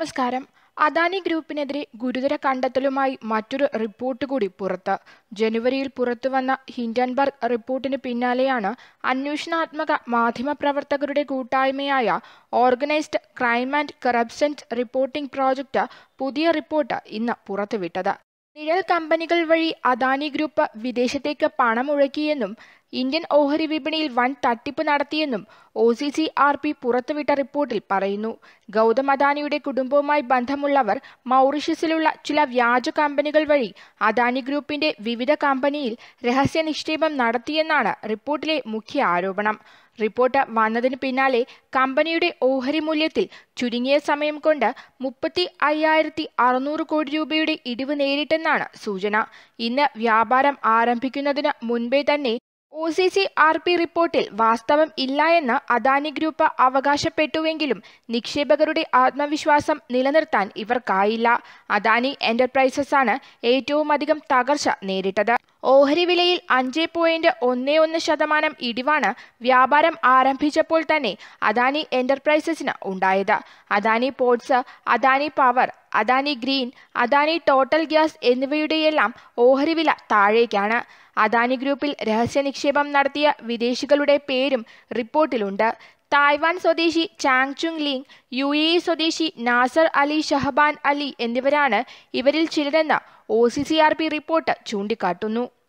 നമസ്കാരം അദാനി ഗ്രൂപ്പിനെതിരെ ഗുരുതര കണ്ടെത്തലുമായി മറ്റൊരു റിപ്പോർട്ട് കൂടി പുറത്ത് ജനുവരിയിൽ പുറത്തുവന്ന ഹിൻഡൻബർഗ് റിപ്പോർട്ടിന് പിന്നാലെയാണ് അന്വേഷണാത്മക മാധ്യമപ്രവർത്തകരുടെ കൂട്ടായ്മയായ organised crime and corruptions reporting project പുതിയ റിപ്പോർട്ട് ഇന്ന് പുറത്തുവിട്ടത് നിഴൽ കമ്പനികൾ വഴി അദാനി ഗ്രൂപ്പ് വിദേശത്തേക്ക് പണമൊഴുക്കിയെന്നും ഇന്ത്യൻ ഓഹരി വിപണിയിൽ വൻ തട്ടിപ്പ് നടത്തിയെന്നും O C C R P പുറത്തുവിട്ട റിപ്പോർട്ടിൽ പറയുന്നു ഗൗതം അദാനിയുടെ കുടുംബവുമായി ബന്ധമുള്ളവർ മൗറീഷ്യസിലുള്ള ചില വ്യാജ കമ്പനികൾ വഴി അദാനി ഗ്രൂപ്പിന്റെ വിവിധ കമ്പനിയിൽ രഹസ്യ നിക്ഷേപം നടത്തിയെന്നാണ് റിപ്പോർട്ടിലെ മുഖ്യ ആരോപണം റിപ്പോർട്ട് വന്നതിന് പിന്നാലെ കമ്പനിയുടെ ഓഹരി മൂല്യത്തിൽ ചുരുങ്ങിയ സമയം കൊണ്ട് മുപ്പത്തി അയ്യായിരത്തി അറുന്നൂറ് കോടി രൂപയുടെ ഇടിവ് നേരിട്ടെന്നാണ് സൂചന ഇന്ന് വ്യാപാരം ആരംഭിക്കുന്നതിന് മുൻപേ തന്നെ O C C R P റിപ്പോർട്ടിൽ വാസ്തവം ഇല്ല എന്ന് അദാനി ഗ്രൂപ്പ് അവകാശപ്പെട്ടുവെങ്കിലും നിക്ഷേപകരുടെ ആത്മവിശ്വാസം നിലനിർത്താൻ ഇവർക്കായില്ല അദാനി എന്റർപ്രൈസസ് ആണ് ഏറ്റവും അധികം തകർച്ച നേരിട്ടത് ഓഹരി വിലയിൽ അഞ്ച് പോയിന്റ് ഒന്ന് ഒന്ന് ശതമാനം ഇടിവാണ് വ്യാപാരം ആരംഭിച്ചപ്പോൾ തന്നെ അദാനി എന്റർപ്രൈസസിന് ഉണ്ടായത് Adani Ports Adani Power Adani Green Adani Total Gas എന്നിവയുടെയെല്ലാം ഓഹരി വില താഴേക്കാണ് അദാനി ഗ്രൂപ്പിൽ രഹസ്യ നിക്ഷേപം നടത്തിയ വിദേശികളുടെ പേരും റിപ്പോർട്ടിലുണ്ട് തായ്വാൻ സ്വദേശി Chang Chung Ling U A E സ്വദേശി നാസർ അലി ഷഹബാൻ അലി എന്നിവരാണ് ഇവരിൽ ചിലരെന്ന് O C C R P report ചൂണ്ടിക്കാട്ടുന്നു